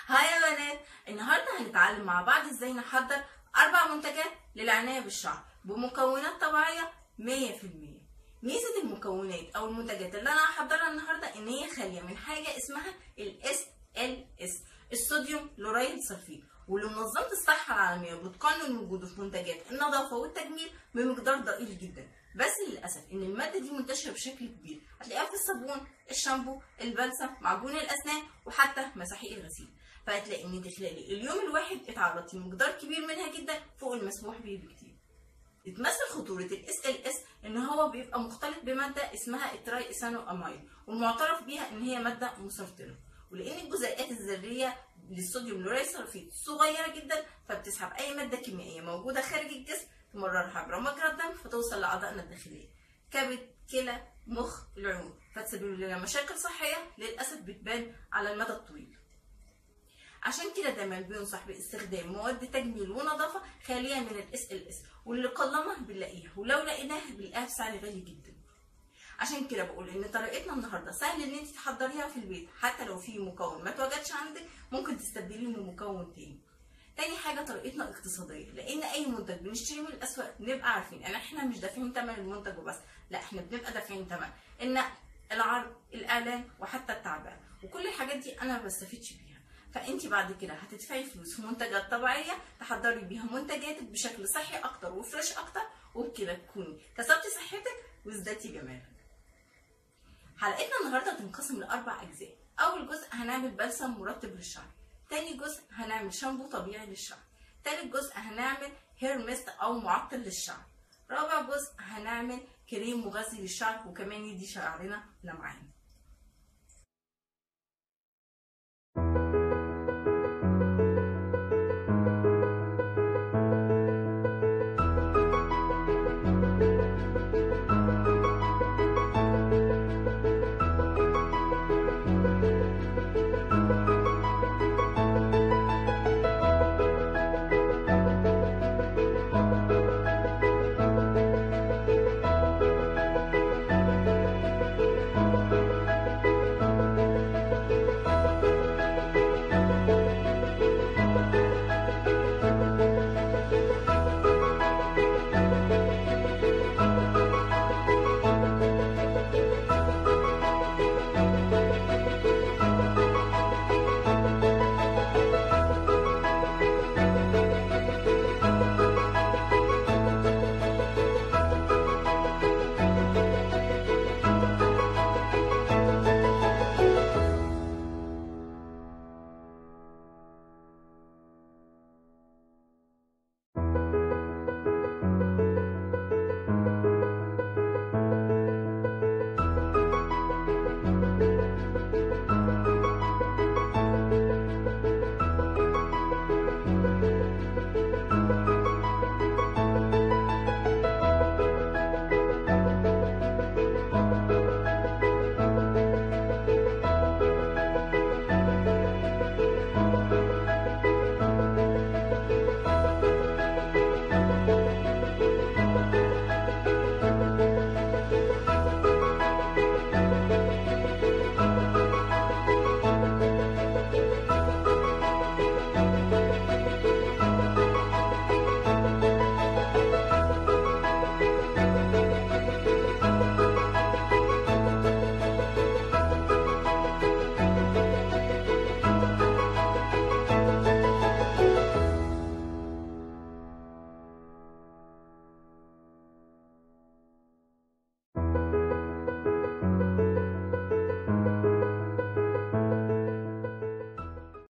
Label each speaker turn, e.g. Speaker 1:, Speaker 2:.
Speaker 1: هاي يا بنات النهارده هنتعلم مع بعض ازاي نحضر اربع منتجات للعنايه بالشعر بمكونات طبيعيه 100% ميزه المكونات او المنتجات اللي انا هحضرها النهارده ان هي خاليه من حاجه اسمها الاس ال اس الصوديوم لورايل سلفيد واللي منظمه الصحه العالميه بتقنن وجوده في منتجات النظافه والتجميل بمقدار ضئيل جدا بس للاسف ان الماده دي منتشره بشكل كبير هتلاقيها في الصابون الشامبو البلسم معجون الاسنان وحتى مساحيق الغسيل فهتلاقي ان انت خلال اليوم الواحد اتعرضتي لمقدار كبير منها جدا فوق المسموح به بكتير بتمثل خطورة الاس ال اس ان هو بيبقى مختلط بمادة اسمها التراي اسانو امايل والمعترف بيها ان هي مادة مسرطنة ولان الجزيئات الذرية للصوديوم لورايل سلفيد صغيرة جدا فبتسحب اي مادة كيميائية موجودة خارج الجسم تمررها عبر مجرى الدم فتوصل لاعضائنا الداخلية كبد كلى مخ العيون فتسبب لنا مشاكل صحية للأسف بتبان على المدى الطويل عشان كده دايما بينصح باستخدام مواد تجميل ونظافه خاليه من الاس ال اس واللي قلما بنلاقيها ولو لقيناها بنلاقيها بسعر غالي جدا عشان كده بقول ان طريقتنا النهارده سهل ان انت تحضريها في البيت حتى لو في مكون ما اتوجدش عندك ممكن تستبدليه من مكون تاني تاني حاجة طريقتنا اقتصادية لأن أي منتج بنشتريه من الأسواق نبقى عارفين إن إحنا مش دافعين تمن المنتج وبس لا إحنا بنبقى دافعين تمن النقل العرض الإعلان وحتى التعبئة وكل الحاجات دي أنا ما بستفيدش بيها فانت بعد كده هتدفعي فلوس في منتجات طبيعيه تحضري بيها منتجاتك بشكل صحي اكتر وفريش اكتر وبكده تكوني كسبتي صحتك وازدادتي جمالك حلقتنا النهارده هتنقسم لاربع اجزاء اول جزء هنعمل بلسم مرطب للشعر تاني جزء هنعمل شامبو طبيعي للشعر تالت جزء هنعمل هير ميست او معطر للشعر رابع جزء هنعمل كريم مغذي للشعر وكمان يدي شعرنا لمعان